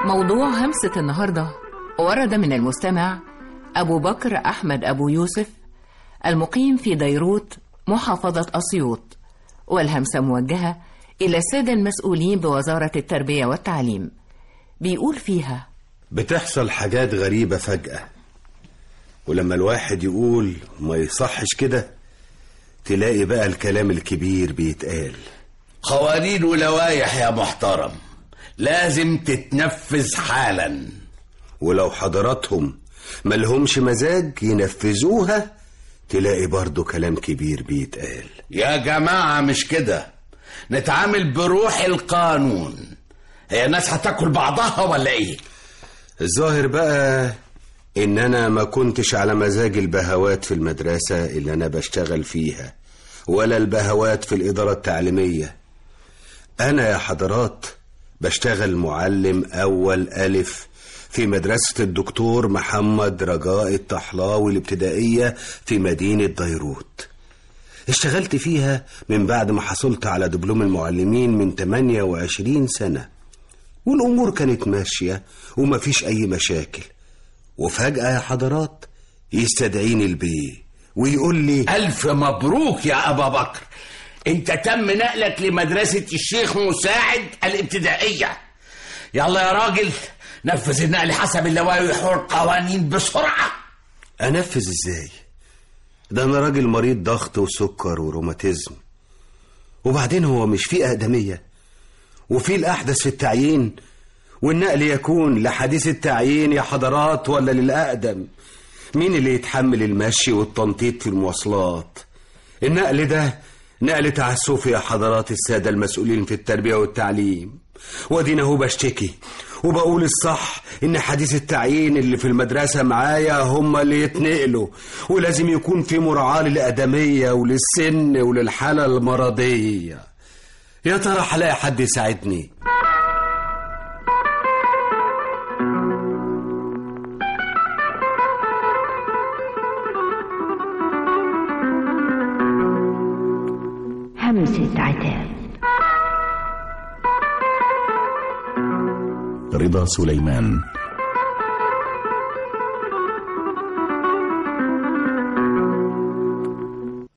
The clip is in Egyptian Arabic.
موضوع همسة النهاردة ورد من المستمع أبو بكر أحمد أبو يوسف المقيم في ديروت محافظة أسيوط والهمسة موجهة إلى السادة المسؤولين بوزارة التربية والتعليم بيقول فيها بتحصل حاجات غريبة فجأة ولما الواحد يقول ما يصحش كده تلاقي بقى الكلام الكبير بيتقال قوانين ولوائح يا محترم لازم تتنفذ حالا ولو حضراتهم ملهمش مزاج ينفذوها تلاقي برضو كلام كبير بيتقال يا جماعة مش كده نتعامل بروح القانون هي الناس هتاكل بعضها ولا ايه الظاهر بقى ان انا ما كنتش على مزاج البهوات في المدرسة اللي انا بشتغل فيها ولا البهوات في الادارة التعليمية انا يا حضرات بشتغل معلم اول الف في مدرسة الدكتور محمد رجاء الطحلاوي الابتدائية في مدينة ديروت اشتغلت فيها من بعد ما حصلت على دبلوم المعلمين من 28 سنة والأمور كانت ماشية ومفيش أي مشاكل وفجأة يا حضرات يستدعيني البيه ويقول لي ألف مبروك يا أبا بكر أنت تم نقلك لمدرسة الشيخ مساعد الابتدائية يلا يا راجل نفذ النقل حسب اللوائح والقوانين بسرعة أنفذ إزاي؟ ده أنا راجل مريض ضغط وسكر وروماتيزم وبعدين هو مش في أقدمية وفي الأحدث في التعيين والنقل يكون لحديث التعيين يا حضرات ولا للأقدم مين اللي يتحمل المشي والتنطيط في المواصلات النقل ده نقل تعسفي يا حضرات السادة المسؤولين في التربية والتعليم وادينا هو بشتكي وبقول الصح ان حديث التعيين اللي في المدرسة معايا هم اللي يتنقلوا ولازم يكون في مراعاة للأدمية وللسن وللحالة المرضية يا ترى هلاقي حد يساعدني همسة عتاب رضا سليمان